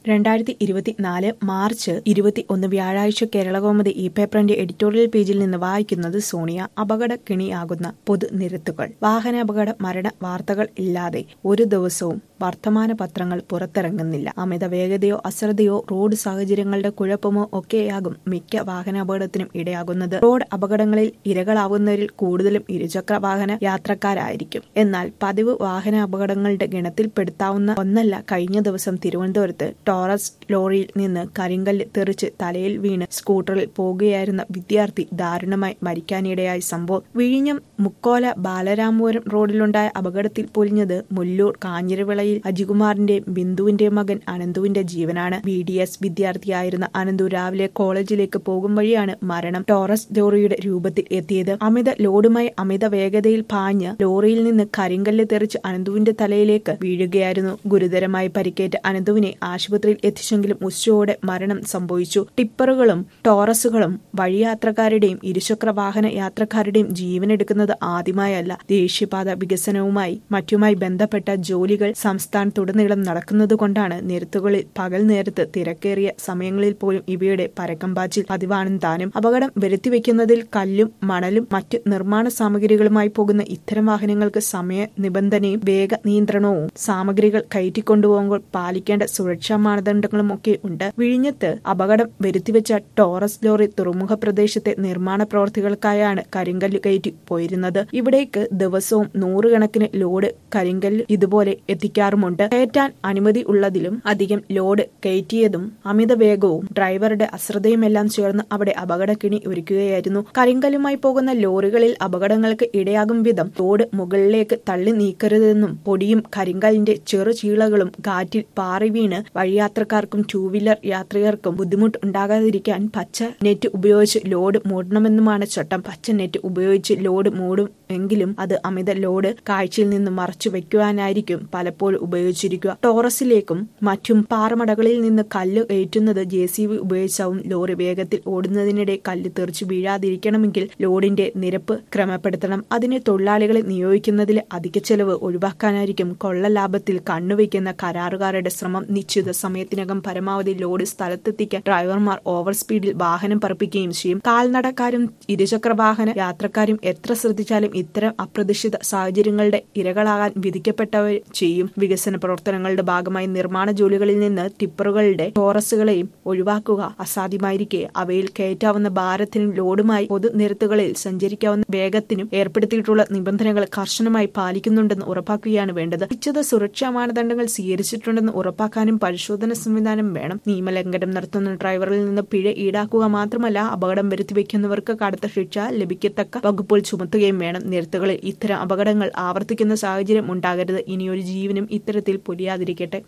രണ്ടായിരത്തി ഇരുപത്തിനാല് മാർച്ച് ഇരുപത്തി ഒന്ന് വ്യാഴാഴ്ച കേരളകൗമുദി ഈ പേപ്പറിന്റെ എഡിറ്റോറിയൽ പേജിൽ നിന്ന് വായിക്കുന്നത് സോണിയ അപകടക്കിണിയാകുന്ന പൊതുനിരത്തുകൾ വാഹനാപകട മരണ വാർത്തകൾ ഇല്ലാതെ ഒരു ദിവസവും വർത്തമാന പത്രങ്ങൾ പുറത്തിറങ്ങുന്നില്ല അമിത വേഗതയോ അശ്രദ്ധയോ റോഡ് സാഹചര്യങ്ങളുടെ കുഴപ്പമോ ഒക്കെയാകും മിക്ക വാഹനാപകടത്തിനും ഇടയാകുന്നത് റോഡ് അപകടങ്ങളിൽ ഇരകളാവുന്നവരിൽ കൂടുതലും ഇരുചക്ര വാഹന യാത്രക്കാരായിരിക്കും എന്നാൽ പതിവ് വാഹന അപകടങ്ങളുടെ ഗണത്തിൽപ്പെടുത്താവുന്ന ഒന്നല്ല കഴിഞ്ഞ ദിവസം തിരുവനന്തപുരത്ത് ടോറസ് ലോറിയിൽ നിന്ന് കരിങ്കല്ല് തെറിച്ച് തലയിൽ വീണ് സ്കൂട്ടറിൽ പോകുകയായിരുന്ന വിദ്യാർത്ഥി ദാരുണമായി മരിക്കാനിടയായ സംഭവം വിഴിഞ്ഞം മുക്കോല ബാലരാമപുരം റോഡിലുണ്ടായ അപകടത്തിൽ പൊലിഞ്ഞത് മുല്ലൂർ കാഞ്ഞിരവിളയിൽ അജികുമാറിന്റെയും ബിന്ദുവിന്റെയും മകൻ അനന്തുവിന്റെ ജീവനാണ് ബി ഡി എസ് വിദ്യാർത്ഥിയായിരുന്ന അനന്തു രാവിലെ കോളേജിലേക്ക് പോകും വഴിയാണ് മരണം ടോറസ് ലോറിയുടെ രൂപത്തിൽ എത്തിയത് അമിത ലോഡുമായി അമിത വേഗതയിൽ പാഞ്ഞ് ലോറിയിൽ നിന്ന് കരിങ്കല്ല് തെറിച്ച് അനന്തുവിന്റെ തലയിലേക്ക് വീഴുകയായിരുന്നു ഗുരുതരമായി പരിക്കേറ്റ അനന്തുവിനെ ആശുപത്രിയിൽ എത്തിച്ചെങ്കിലും ഉച്ചയോടെ മരണം സംഭവിച്ചു ടിപ്പറുകളും ടോറസുകളും വഴിയാത്രക്കാരുടെയും ഇരുചക്ര വാഹന യാത്രക്കാരുടെയും ജീവനെടുക്കുന്നത് ആദ്യമായല്ല ദേശീയപാത വികസനവുമായി മറ്റുമായി ബന്ധപ്പെട്ട ജോലികൾ സംസ്ഥാനത്തുടനീളം നടക്കുന്നതുകൊണ്ടാണ് നിരത്തുകളിൽ പകൽ നേരത്ത് തിരക്കേറിയ സമയങ്ങളിൽ പോലും ഇവയുടെ പരക്കമ്പാച്ചിൽ പതിവാണെന്ന് താനും അപകടം വരുത്തിവെക്കുന്നതിൽ കല്ലും മണലും മറ്റ് നിർമ്മാണ സാമഗ്രികളുമായി പോകുന്ന ഇത്തരം വാഹനങ്ങൾക്ക് സമയ നിബന്ധനയും വേഗ നിയന്ത്രണവും സാമഗ്രികൾ കയറ്റിക്കൊണ്ടുപോകുമ്പോൾ പാലിക്കേണ്ട സുരക്ഷാ മാനദണ്ഡങ്ങളും ഒക്കെ ഉണ്ട് വിഴിഞ്ഞത്ത് അപകടം വരുത്തിവെച്ച ടോറസ് ലോറി തുറമുഖ പ്രദേശത്തെ നിർമ്മാണ പ്രവർത്തികൾക്കായാണ് കരിങ്കല്ല് കയറ്റി പോയിരുന്നത് ഇവിടേക്ക് ദിവസവും നൂറുകണക്കിന് ലോഡ് കരിങ്കല്ല് ഇതുപോലെ എത്തിക്കാറുമുണ്ട് കയറ്റാൻ അനുമതി ഉള്ളതിലും അധികം ലോഡ് കയറ്റിയതും അമിത വേഗവും ഡ്രൈവറുടെ അശ്രദ്ധയുമെല്ലാം ചേർന്ന് അവിടെ അപകടക്കിണി ഒരുക്കുകയായിരുന്നു കരിങ്കല്ലുമായി പോകുന്ന ലോറികളിൽ അപകടങ്ങൾക്ക് ഇടയാകും വിധം ലോഡ് മുകളിലേക്ക് തള്ളി നീക്കരുതെന്നും പൊടിയും കരിങ്കല്ലിന്റെ ചെറു ചീളകളും കാറ്റിൽ പാറി വീണ് വഴിയാത്രക്കാർക്കും ടൂ വീലർ യാത്രികർക്കും ബുദ്ധിമുട്ട് ഉണ്ടാകാതിരിക്കാൻ പച്ച നെറ്റ് ഉപയോഗിച്ച് ലോഡ് മൂടണമെന്നുമാണ് ചട്ടം പച്ച നെറ്റ് ഉപയോഗിച്ച് ലോഡ് മൂടും എങ്കിലും അത് അമിത ലോഡ് കാഴ്ചയിൽ നിന്ന് മറച്ചു വെക്കുവാനായിരിക്കും പലപ്പോഴും ഉപയോഗിച്ചിരിക്കുക ടോറസിലേക്കും മറ്റും പാറമടകളിൽ നിന്ന് കല്ല് ഏറ്റുന്നത് ജെ സി ബി ഉപയോഗിച്ചാവും ലോറി വേഗത്തിൽ ഓടുന്നതിനിടെ കല്ല് തെറിച്ചു വീഴാതിരിക്കണമെങ്കിൽ ലോഡിന്റെ നിരപ്പ് ക്രമപ്പെടുത്തണം അതിന് തൊഴിലാളികളെ നിയോഗിക്കുന്നതിലെ അധിക ചെലവ് ഒഴിവാക്കാനായിരിക്കും കൊള്ള ലാഭത്തിൽ കണ്ണുവയ്ക്കുന്ന കരാറുകാരുടെ ശ്രമം നിശ്ചിത സമയത്തിനകം പരമാവധി ലോഡ് സ്ഥലത്തെത്തിക്കാൻ ഡ്രൈവർമാർ ഓവർ സ്പീഡിൽ വാഹനം പറപ്പിക്കുകയും ചെയ്യും കാൽനടക്കാരും ഇരുചക്ര വാഹന യാത്രക്കാരും എത്ര ശ്രദ്ധിച്ചാലും ഇത്തരം അപ്രതീക്ഷിത സാഹചര്യങ്ങളുടെ ഇരകളാകാൻ വിധിക്കപ്പെട്ടവർ ചെയ്യും വികസന പ്രവർത്തനങ്ങളുടെ ഭാഗമായി നിർമ്മാണ ജോലികളിൽ നിന്ന് ടിപ്പറുകളുടെ ടോറസുകളെയും ഒഴിവാക്കുക അസാധ്യമായിരിക്കെ അവയിൽ കയറ്റാവുന്ന ഭാരത്തിനും ലോഡുമായി പൊതുനിരത്തുകളിൽ സഞ്ചരിക്കാവുന്ന വേഗത്തിനും ഏർപ്പെടുത്തിയിട്ടുള്ള നിബന്ധനകൾ കർശനമായി പാലിക്കുന്നുണ്ടെന്ന് ഉറപ്പാക്കുകയാണ് വേണ്ടത് നിശ്ചിത സുരക്ഷാ മാനദണ്ഡങ്ങൾ സ്വീകരിച്ചിട്ടുണ്ടെന്ന് ഉറപ്പാക്കാനും പരിശോധന സംവിധാനം വേണം നിയമലംഘനം നടത്തുന്ന ഡ്രൈവറിൽ നിന്ന് പിഴ ഈടാക്കുക മാത്രമല്ല അപകടം വരുത്തിവെക്കുന്നവർക്ക് കടുത്ത ശിക്ഷ ലഭിക്കത്തക്ക വകുപ്പുകൾ ചുമത്തുകയും വേണം നിരത്തുകളിൽ ഇത്തരം അപകടങ്ങൾ ആവർത്തിക്കുന്ന സാഹചര്യം ഉണ്ടാകരുത് ഇനിയൊരു ജീവനും ഇത്തരത്തിൽ പൊലിയാതിരിക്കട്ടെ